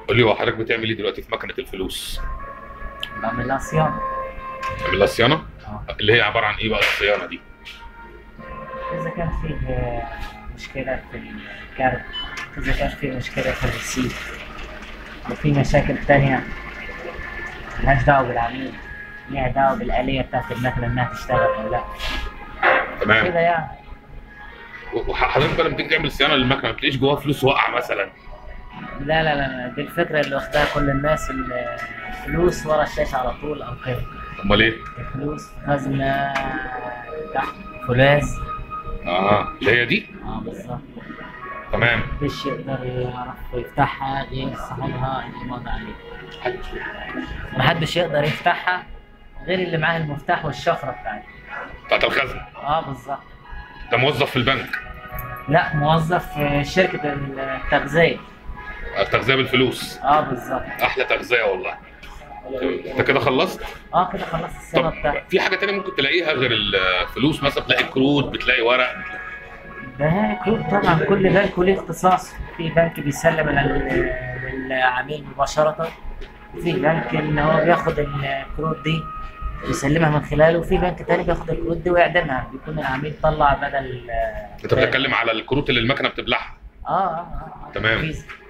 قول لي هو حضرتك بتعمل ايه دلوقتي في مكنه الفلوس؟ بعمل لها صيانة بتعمل لها صيانه؟ اه اللي هي عباره عن ايه بقى الصيانه دي؟ إذا كان فيه آه، مشكلة في الكارت إذا كان فيه مشكلة في الريسيف وفي مشاكل تانية ملهاش دعوة بالعميل ليها دعوة بالآلية بتاعت المكنة إنها تشتغل أو لا تمام كده يعني وحضرتك بقى لما تيجي تعمل صيانه للمكنه ما تلاقيش جواها فلوس واقعه مثلا لا لا لا لا، دي الفكرة اللي واخداها كل الناس ال- الفلوس ورا الشاشة على طول أو كده امال ايه؟ الفلوس في خزنة تحت فولاذ اه اللي هي دي؟ اه بالظبط تمام محدش يقدر يعرف يفتحها غير صاحبها اللي ماضي عليه محدش يقدر يفتحها غير اللي معاه المفتاح والشفرة بتاعته بتاعت الخزنه اه بالظبط ده موظف في البنك لا موظف في شركة التغذية التغذيه بالفلوس اه بالظبط احلى تغذيه والله انت كده خلصت؟ اه كده خلصت الصيانة طب بتاعتي في حاجه تانية ممكن تلاقيها غير الفلوس مثلا تلاقي كروت بتلاقي ورق ده كروت طبعا كل بنك وليه اختصاص في بنك بيسلم لل- للعميل مباشرة في بنك ان هو بياخد الكروت دي يسلمها من خلاله وفي بنك تاني بياخد الكروت دي ويعدمها بيكون العميل طلع بدل انت بتتكلم على الكروت اللي المكنه بتبلعها اه اه اه تمام. فيزا.